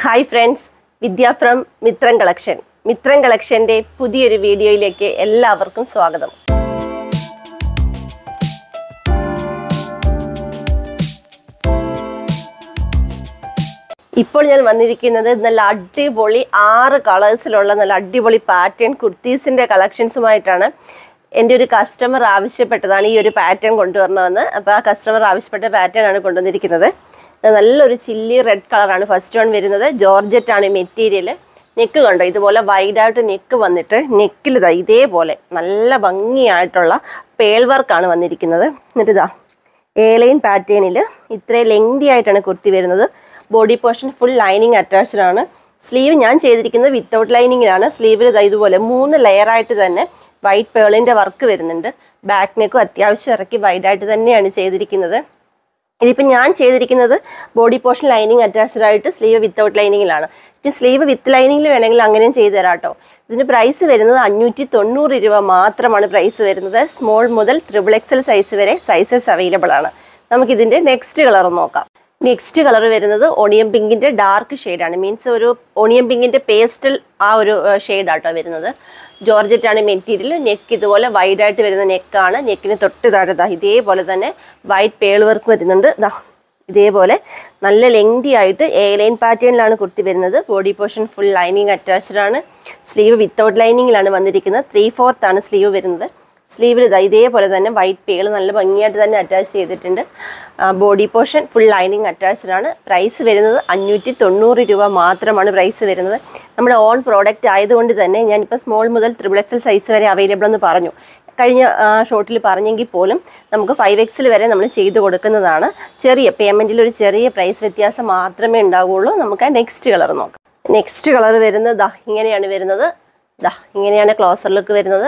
hi friends Vidya from Mithram collection Mithram കളക്ഷൻ്റെ പുതിയൊരു വീഡിയോയിലേക്ക് എല്ലാവർക്കും സ്വാഗതം ഇപ്പോൾ ഞാൻ വന്നിരിക്കുന്നത് നല്ല അടിപൊളി ആറ് കളേഴ്സിലുള്ള നല്ല അടിപൊളി പാറ്റേൺ കുർത്തീസിൻ്റെ കളക്ഷൻസുമായിട്ടാണ് എൻ്റെ ഒരു കസ്റ്റമർ ആവശ്യപ്പെട്ടതാണ് ഈ ഒരു പാറ്റേൺ കൊണ്ടുവരണമെന്ന് അപ്പോൾ ആ കസ്റ്റമർ ആവശ്യപ്പെട്ട പാറ്റേൺ ആണ് കൊണ്ടുവന്നിരിക്കുന്നത് ഇത് നല്ലൊരു ചില്ലി റെഡ് കളറാണ് ഫസ്റ്റ് വൺ വരുന്നത് ജോർജറ്റ് ആണ് മെറ്റീരിയൽ നെക്ക് കണ്ടോ ഇതുപോലെ വൈഡായിട്ട് നെക്ക് വന്നിട്ട് നെക്കിൽ ഇതാ ഇതേപോലെ നല്ല ഭംഗിയായിട്ടുള്ള പേൾ വർക്കാണ് വന്നിരിക്കുന്നത് എന്നിട്ട് ഇതാ എയർലൈൻ പാറ്റേണിൽ ഇത്രയും ലെങ്തി ആയിട്ടാണ് കുർത്തി വരുന്നത് body portion full lining attached ആണ് സ്ലീവ് ഞാൻ ചെയ്തിരിക്കുന്നത് വിത്തൗട്ട് ലൈനിങ്ങിലാണ് സ്ലീവിൽ ഇതാ ഇതുപോലെ മൂന്ന് ലെയർ ആയിട്ട് തന്നെ വൈറ്റ് പേളിൻ്റെ വർക്ക് വരുന്നുണ്ട് ബാക്ക് നെക്കും അത്യാവശ്യം ഇറക്കി വൈഡായിട്ട് തന്നെയാണ് ചെയ്തിരിക്കുന്നത് ഇതിപ്പോൾ ഞാൻ ചെയ്തിരിക്കുന്നത് ബോഡി പോർഷൻ ലൈനിങ് അറ്റാച്ച്ഡ് ആയിട്ട് സ്ലീവ് വിത്തൗട്ട് ലൈനിങ്ങിലാണ് ഇനി സ്ലീവ് വിത്ത് ലൈനിങ്ങിൽ വേണമെങ്കിൽ അങ്ങനെയും ചെയ്തു തരാം കേട്ടോ ഇതിന് പ്രൈസ് വരുന്നത് അഞ്ഞൂറ്റി തൊണ്ണൂറ് രൂപ മാത്രമാണ് പ്രൈസ് വരുന്നത് സ്മോൾ മുതൽ ത്രിബിൾ എക്സൽ സൈസ് വരെ സൈസസ് അവൈലബിൾ ആണ് നമുക്കിതിൻ്റെ നെക്സ്റ്റ് കളർ നോക്കാം നെക്സ്റ്റ് കളർ വരുന്നത് ഓണിയൻ പിങ്കിൻ്റെ ഡാർക്ക് ഷെയ്ഡാണ് മീൻസ് ഒരു ഓണിയൻ പിങ്കിൻ്റെ പേസ്റ്റൽ ആ ഒരു ഷെയ്ഡാട്ടോ വരുന്നത് ജോർജറ്റ് ആണ് മെറ്റീരിയൽ നെക്ക് ഇതുപോലെ wide ആയിട്ട് വരുന്ന നെക്കാണ് നെക്കിന് തൊട്ട് താഴെ ദാ ഇതേപോലെ തന്നെ വൈറ്റ് പേൾ വർക്ക് വരുന്നുണ്ട് ദാ ഇതേപോലെ നല്ല ലെങ്തി ആയിട്ട് എ ലൈൻ പാറ്റേണിലാണ് കുർത്തി വരുന്നത് body portion full lining attached ആണ് സ്ലീവ് വിത്തൗട്ട് ലൈനിങ്ങിലാണ് വന്നിരിക്കുന്നത് ത്രീ ഫോർത്ത് ആണ് സ്ലീവ് വരുന്നത് സ്ലീവിൽ ഇതാ ഇതേപോലെ തന്നെ വൈറ്റ് പേൾ നല്ല ഭംഗിയായിട്ട് തന്നെ അറ്റാച്ച് ചെയ്തിട്ടുണ്ട് body portion full lining attached ആണ് പ്രൈസ് വരുന്നത് അഞ്ഞൂറ്റി തൊണ്ണൂറ് രൂപ മാത്രമാണ് പ്രൈസ് വരുന്നത് നമ്മുടെ ഓൺ പ്രോഡക്റ്റ് ആയതുകൊണ്ട് തന്നെ ഞാനിപ്പോൾ സ്മോൾ മുതൽ ത്രിബിൾ എക്സൽ സൈസ് വരെ അവൈലബിൾ എന്ന് പറഞ്ഞു കഴിഞ്ഞ ഷോട്ടിൽ പറഞ്ഞെങ്കിൽ പോലും നമുക്ക് ഫൈവ് എക്സിൽ വരെ നമ്മൾ ചെയ്ത് കൊടുക്കുന്നതാണ് ചെറിയ പേയ്മെൻറ്റിൽ ഒരു ചെറിയ പ്രൈസ് വ്യത്യാസം മാത്രമേ ഉണ്ടാവുകയുള്ളൂ നമുക്ക് നെക്സ്റ്റ് കളർ നോക്കാം നെക്സ്റ്റ് കളർ വരുന്നത് ദാ ഇങ്ങനെയാണ് വരുന്നത് ദാ ഇങ്ങനെയാണ് ക്ലോസർ ലുക്ക് വരുന്നത്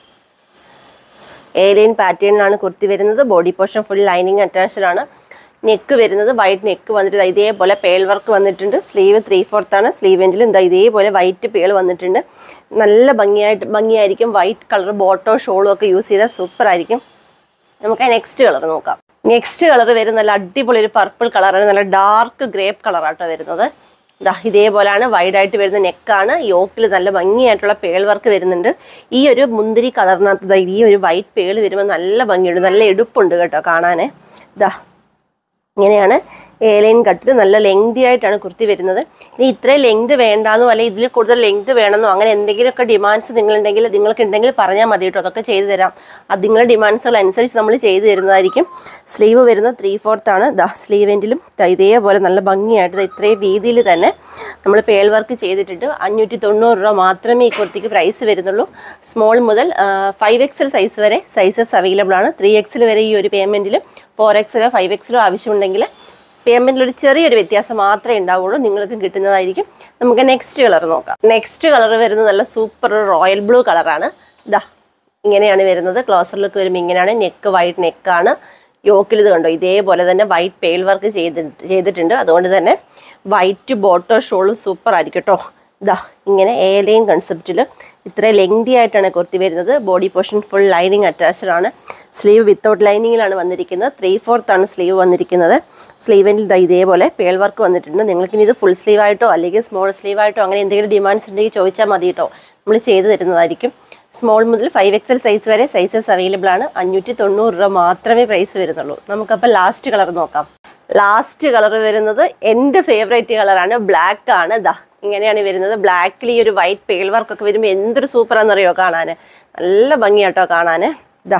ഏലിയൻ പാറ്റേണിലാണ് കുർത്തി വരുന്നത് body portion full lining attached ആണ് നെക്ക് വരുന്നത് വൈറ്റ് നെക്ക് വന്നിട്ട് ദാ ഇതേപോലെ പേൾ വർക്ക് വന്നിട്ടുണ്ട് സ്ലീവ് ത്രീ ഫോർത്ത് ആണ് സ്ലീവ് എൻഡിലും എന്താ ഇതേപോലെ വൈറ്റ് പേൾ വന്നിട്ടുണ്ട് നല്ല ഭംഗിയായിട്ട് ഭംഗിയായിരിക്കും വൈറ്റ് കളർ ബോട്ടോ ഷോളും ഒക്കെ യൂസ് ചെയ്താൽ സൂപ്പർ ആയിരിക്കും നമുക്ക് നെക്സ്റ്റ് കളർ നോക്കാം നെക്സ്റ്റ് കളർ വരുന്ന നല്ല അടിപൊളി ഒരു പർപ്പിൾ കളറാണ് നല്ല ഡാർക്ക് ഗ്രേപ്പ് കളറാട്ടോ വരുന്നത് ദാ ഇതേപോലെയാണ് വൈഡായിട്ട് വരുന്ന നെക്കാണ് യോക്കിൽ നല്ല ഭംഗിയായിട്ടുള്ള പേൾ വർക്ക് വരുന്നുണ്ട് ഈ ഒരു മുന്തിരി കളറിനകത്ത് ദാ ഈ ഒരു വൈറ്റ് പേൾ വരുമ്പോൾ നല്ല ഭംഗിയുണ്ട് നല്ല എടുപ്പുണ്ട് കേട്ടോ കാണാൻ ദാ ഇങ്ങനെയാണ് ഏലൈൻ കട്ടിൽ നല്ല ലെങ്തി ആയിട്ടാണ് കുർത്തി വരുന്നത് ഇനി ഇത്രയും ലെങ്ത് വേണ്ടാന്നോ അല്ലെങ്കിൽ ഇതിൽ കൂടുതൽ ലെങ്ത് വേണമെന്നോ അങ്ങനെ എന്തെങ്കിലുമൊക്കെ ഡിമാൻഡ്സ് നിങ്ങളുണ്ടെങ്കിൽ നിങ്ങൾക്ക് ഉണ്ടെങ്കിൽ പറഞ്ഞാൽ മതി കേട്ടോ അതൊക്കെ ചെയ്തു തരാം അത് നിങ്ങളുടെ ഡിമാൻഡ്സുകൾ അനുസരിച്ച് നമ്മൾ ചെയ്തു തരുന്നതായിരിക്കും സ്ലീവ് വരുന്നത് ത്രീ ഫോർത്ത് ആണ് ദാ സ്ലീവെൻറ്റിലും ഇതേപോലെ നല്ല ഭംഗിയായിട്ട് ദാ ഇത്രയും രീതിയിൽ തന്നെ നമ്മൾ പേൾ വർക്ക് ചെയ്തിട്ടുണ്ട് അഞ്ഞൂറ്റി തൊണ്ണൂറ് രൂപ മാത്രമേ ഈ കുർത്തിക്ക് പ്രൈസ് വരുന്നുള്ളൂ സ്മോൾ മുതൽ ഫൈവ് എക്സൽ സൈസ് വരെ സൈസസ് അവൈലബിൾ ആണ് ത്രീ എക്സൽ വരെ ഈ ഒരു പേയ്മെൻറ്റിൽ ഫോർ എക്സലോ ഫൈവ് എക്സലോ ആവശ്യമുണ്ടെങ്കിൽ പേയ്മെൻറ്റിൽ ഒരു ചെറിയൊരു വ്യത്യാസം മാത്രമേ ഉണ്ടാവുള്ളൂ നിങ്ങൾക്ക് കിട്ടുന്നതായിരിക്കും നമുക്ക് നെക്സ്റ്റ് കളർ നോക്കാം നെക്സ്റ്റ് കളർ വരുന്നത് നല്ല സൂപ്പർ റോയൽ ബ്ലൂ കളറാണ് ഇതാ ഇങ്ങനെയാണ് വരുന്നത് ക്ലോസർ ലുക്ക് വരുമ്പോൾ ഇങ്ങനെയാണ് നെക്ക് വൈറ്റ് നെക്കാണ് യോക്കിൽ ഇത് കണ്ടോ ഇതേപോലെ തന്നെ വൈറ്റ് പെയിൽ വർക്ക് ചെയ്തി ചെയ്തിട്ടുണ്ട് അതുകൊണ്ട് തന്നെ വൈറ്റ് ബോട്ടോ ഷോളും സൂപ്പർ ആയിരിക്കും കേട്ടോ ഇതാ ഇങ്ങനെ ഏലൈൻ കൺസെപ്റ്റിൽ ഇത്ര ലെങ്തി ആയിട്ടാണ് കുർത്തി വരുന്നത് body portion full lining attached ആണ് സ്ലീവ് വിത്തൗട്ട് ലൈനിങ്ങിലാണ് വന്നിരിക്കുന്നത് ത്രീ ഫോർത്ത് ആണ് സ്ലീവ് വന്നിരിക്കുന്നത് സ്ലീവിൽ ഇതാ ഇതേപോലെ പേൾ വർക്ക് വന്നിട്ടുണ്ട് നിങ്ങൾക്കിനി ഇത് ഫുൾ സ്ലീവ് ആയിട്ടോ അല്ലെങ്കിൽ സ്മോൾ സ്ലീവ് ആയിട്ടോ അങ്ങനെ എന്തെങ്കിലും ഡിമാൻഡ്സ് ഉണ്ടെങ്കിൽ ചോദിച്ചാൽ മതി കേട്ടോ നമ്മൾ ചെയ്ത് തരുന്നതായിരിക്കും സ്മോൾ മുതൽ ഫൈവ് എക്സൽ സൈസ് വരെ സൈസസ് അവൈലബിൾ ആണ് അഞ്ഞൂറ്റി തൊണ്ണൂറ് രൂപ മാത്രമേ പ്രൈസ് വരുന്നുള്ളൂ നമുക്കപ്പോൾ ലാസ്റ്റ് കളർ നോക്കാം ലാസ്റ്റ് കളർ വരുന്നത് എൻ്റെ ഫേവറേറ്റ് കളറാണ് ബ്ലാക്ക് ആണ് ദാ ഇങ്ങനെയാണ് വരുന്നത് ബ്ലാക്കിൽ ഈ ഒരു വൈറ്റ് പേൾ വർക്കൊക്കെ വരുമ്പോൾ എന്തൊരു സൂപ്പറാണെന്നറിയോ കാണാൻ നല്ല ഭംഗിയാട്ടോ കാണാൻ ദാ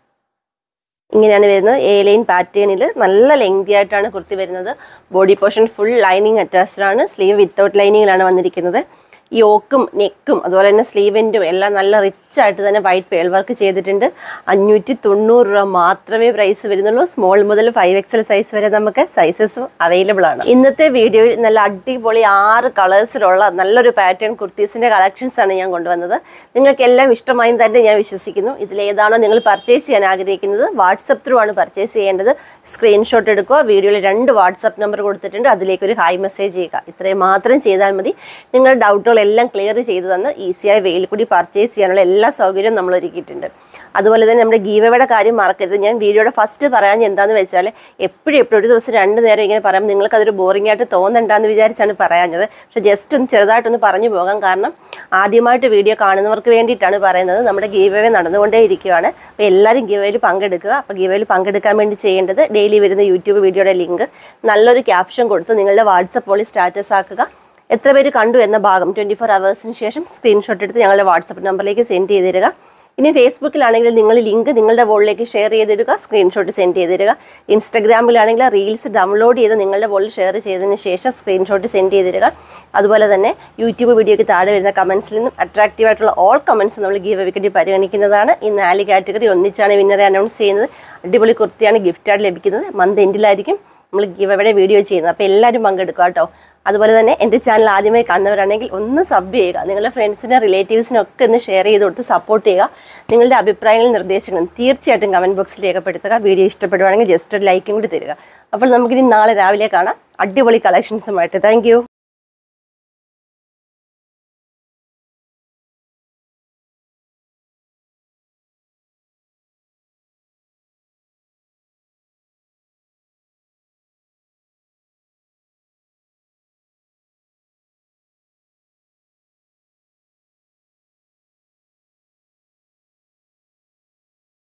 ഇങ്ങനെയാണ് വരുന്നത് എ ലൈൻ പാറ്റേണിൽ നല്ല ലെങ്തി ആയിട്ടാണ് കുർത്തി വരുന്നത് body portion full lining attached ആണ് സ്ലീവ് വിത്തൗട്ട് ലൈനിങ്ങിലാണ് വന്നിരിക്കുന്നത് യോക്കും നെക്കും അതുപോലെ തന്നെ സ്ലീവെൻറ്റും എല്ലാം നല്ല റിച്ച് ആയിട്ട് തന്നെ വൈറ്റ് പേൾ വർക്ക് ചെയ്തിട്ടുണ്ട് അഞ്ഞൂറ്റി തൊണ്ണൂറ് രൂപ മാത്രമേ പ്രൈസ് വരുന്നുള്ളൂ സ്മോൾ മുതൽ ഫൈവ് എക്സൽ സൈസ് വരെ നമുക്ക് സൈസസും അവൈലബിൾ ആണ് ഇന്നത്തെ വീഡിയോയിൽ നല്ല അടിപൊളി ആറ് കളേഴ്സിലുള്ള നല്ലൊരു പാറ്റേൺ കുർത്തീസിൻ്റെ കളക്ഷൻസ് ആണ് ഞാൻ കൊണ്ടുവന്നത് നിങ്ങൾക്ക് എല്ലാം ഇഷ്ടമായും തന്നെ ഞാൻ വിശ്വസിക്കുന്നു ഇതിലേതാണോ നിങ്ങൾ പർച്ചേസ് ചെയ്യാൻ ആഗ്രഹിക്കുന്നത് വാട്സപ്പ് ത്രൂ ആണ് പർച്ചേസ് ചെയ്യേണ്ടത് സ്ക്രീൻഷോട്ട് എടുക്കുക വീഡിയോയിൽ രണ്ട് വാട്സപ്പ് നമ്പർ കൊടുത്തിട്ടുണ്ട് അതിലേക്ക് ഒരു ഹായ് മെസ്സേജ് ചെയ്യുക ഇത്രയും മാത്രം ചെയ്താൽ മതി നിങ്ങളുടെ ഡൗട്ടുകളെല്ലാം ക്ലിയർ ചെയ്ത് തന്ന് ഈസിയായി വെയിൽ കൂടി പർച്ചേസ് ചെയ്യാനുള്ള എല്ലാ സൗകര്യവും നമ്മൾ ഒരുക്കിയിട്ടുണ്ട് അതുപോലെ തന്നെ നമ്മുടെ ഗീവയുടെ കാര്യം മറക്കരുത് ഞാൻ വീഡിയോയുടെ ഫസ്റ്റ് പറയാൻ എന്താണെന്ന് വെച്ചാൽ എപ്പോഴും എപ്പോഴും ഒരു ദിവസം രണ്ട് നേരം ഇങ്ങനെ പറയാം നിങ്ങൾക്ക് അതൊരു ബോറിംഗ് ആയിട്ട് തോന്നണ്ടെന്ന് വിചാരിച്ചാണ് പറയാഞ്ഞത് പക്ഷെ ജസ്റ്റ് ഒന്ന് ചെറുതായിട്ടൊന്ന് പറഞ്ഞു പോകാം കാരണം ആദ്യമായിട്ട് വീഡിയോ കാണുന്നവർക്ക് വേണ്ടിയിട്ടാണ് പറയുന്നത് നമ്മുടെ ഗീവേ നടന്നുകൊണ്ടേ ഇരിക്കുകയാണ് അപ്പോൾ എല്ലാവരും ഗീവയിൽ പങ്കെടുക്കുക അപ്പോൾ ഗീവയിൽ പങ്കെടുക്കാൻ വേണ്ടി ചെയ്യേണ്ടത് ഡെയിലി വരുന്ന യൂട്യൂബ് വീഡിയോയുടെ ലിങ്ക് നല്ലൊരു ക്യാപ്ഷൻ കൊടുത്ത് നിങ്ങളുടെ വാട്സപ്പ് വഴി സ്റ്റാറ്റസ് ആക്കുക എത്ര പേര് കണ്ടു എന്ന ഭാഗം ട്വൻറ്റി ഫോർ അവേഴ്സിന് ശേഷം സ്ക്രീൻഷോട്ട് എടുത്ത് ഞങ്ങളുടെ വാട്സപ്പ് നമ്പറിലേക്ക് സെൻഡ് ചെയ്ത് തരിക ഇനി ഫേസ്ബുക്കിലാണെങ്കിൽ നിങ്ങൾ ലിങ്ക് നിങ്ങളുടെ വോളിലേക്ക് ഷെയർ ചെയ്തിടുക സ്ക്രീൻഷോട്ട് സെൻഡ് ചെയ്ത് തരിക ഇൻസ്റ്റഗ്രാമിലാണെങ്കിൽ റീൽസ് ഡൗൺലോഡ് ചെയ്ത് നിങ്ങളുടെ വോളിൽ ഷെയർ ചെയ്തതിന് ശേഷം സ്ക്രീൻഷോട്ട് സെൻഡ് ചെയ്ത് തരിക അതുപോലെ തന്നെ യൂട്യൂബ് വീഡിയോയ്ക്ക് താഴെ വരുന്ന കമൻസിൽ നിന്നും അട്രാക്റ്റീവ് ആയിട്ടുള്ള ഓൾ കമൻസ് നമ്മൾ ഗീവ് വേണ്ടി പരിഗണിക്കുന്നതാണ് ഈ നാല് കാറ്റഗറി ഒന്നിച്ചാണ് വിന്നറെ അനൗൺസ് ചെയ്യുന്നത് അടിപൊളി കുർത്തിയാണ് ഗിഫ്റ്റായിട്ട് ലഭിക്കുന്നത് മന്ത് എൻഡിലായിരിക്കും നമ്മൾ ഗീവ് എവിടെ വീഡിയോ ചെയ്യുന്നത് അപ്പോൾ എല്ലാവരും പങ്കെടുക്കുക കേട്ടോ അതുപോലെ തന്നെ എൻ്റെ ചാനൽ ആദ്യമായി കാണുന്നവരാണെങ്കിൽ ഒന്ന് സബ് ചെയ്യുക നിങ്ങളുടെ ഫ്രണ്ട്സിനും റിലേറ്റീവ്സിനും ഒക്കെ ഒന്ന് ഷെയർ ചെയ്ത് കൊടുത്ത് സപ്പോർട്ട് ചെയ്യുക നിങ്ങളുടെ അഭിപ്രായങ്ങളും നിർദ്ദേശങ്ങളും തീർച്ചയായിട്ടും കമൻറ്റ് ബോക്സിൽ രേഖപ്പെടുത്തുക വീഡിയോ ഇഷ്ടപ്പെടുവാണെങ്കിൽ ജസ്റ്റ് ഒരു ലൈക്കും കൂടി തരിക അപ്പോൾ നമുക്കിനി നാളെ രാവിലെ കാണാം അടിപൊളി കളക്ഷൻസുമായിട്ട് താങ്ക്